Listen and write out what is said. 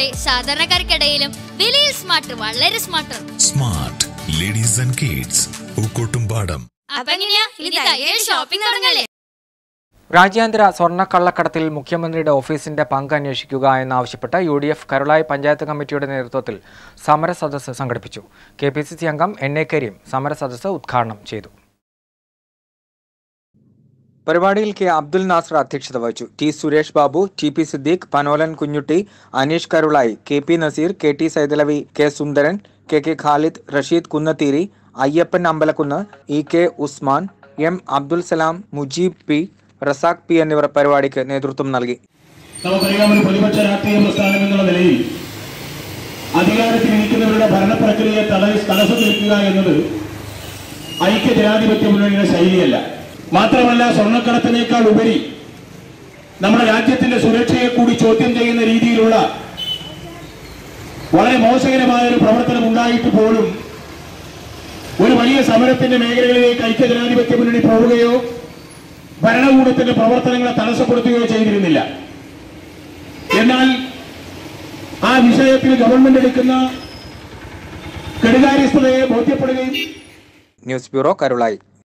സാധാരണക്കാർക്കിടയിലും വിലയിൽ സ്മാർട്ട് വളരെ smart smart ladies and kids Pookkottumpadam അപ്പൊ എങ്ങനെയാ ഇനി തയ്യൽ ഷോപ്പിംഗ് തുടങ്ങല്ലേ രാജ്യാന്തര സ്വർണ്ണക്കള്ളക്കടത്തിൽ മുഖ്യമന്ത്രിയുടെ ഓഫീസിന്റെ പങ്ക് അന്വേഷിക്കുക എന്നാവശ്യപ്പെട്ട് U D F Karulai panchayat കമ്മിറ്റിയുടെ നേതൃത്വത്തിൽ സമരസദസ്സ് സംഘടിപ്പിച്ചു കെ പി സി സി അംഗം എൻ എ കരീം സമരസദസ്സ് ഉദ്ഘാടനം ചെയ്തു പരിപാടിയിൽ കെ അബ്ദുൽ നാസർ അധ്യക്ഷത വഹിച്ചു T Suresh Babu T P Siddique Panolan Kunjutty Aneesh Karulai K P Naseer K T Saithalavi K Sundaran K K Khalid Rasheed Kunnatheeri Ayyappan Ambalakkunnu E K Usman M Abdul Salam Mujeeb P Razak P എന്നിവർ പരിപാടിക്ക് നേതൃത്വം നൽകി നമുക്കറിയാം ഒരു പ്രതിപക്ഷ രാഷ്ട്രീയ പ്രസ്ഥാനം എന്നുള്ള നിലയിൽ അധികാരത്തിൽ ഇരിക്കുന്നവരുടെ ഭരണപ്രക്രിയയെ തട തടസ്സം നിൽക്കുക എന്നത് ഐക്യ ജനാധിപത്യ മുന്നണിയുടെ ശൈലിയല്ല മാത്രമല്ല സ്വർണ്ണക്കടത്തിനേക്കാൾ ഉപരി നമ്മുടെ രാജ്യത്തിന്റെ സുരക്ഷയെ കൂടി ചോദ്യം ചെയ്യുന്ന രീതിയിലുള്ള വളരെ മോശകരമായ ഒരു പ്രവർത്തനം ഉണ്ടായിട്ട് പോലും ഒരു വലിയ സമരത്തിന്റെ മേഖലകളിലേക്ക് ഐക്യ ജനാധിപത്യ മുന്നണി പോവുകയോ ഭരണകൂടത്തിന്റെ പ്രവർത്തനങ്ങളെ തടസ്സപ്പെടുത്തുകയോ ചെയ്തിരുന്നില്ല എന്നാൽ ആ വിഷയത്തിൽ ഗവൺമെന്റ് എടുക്കുന്ന കെടുകാര്യസ്ഥതയെ ബോധ്യപ്പെടുകയും ന്യൂസ് ബ്യൂറോ കരുളായി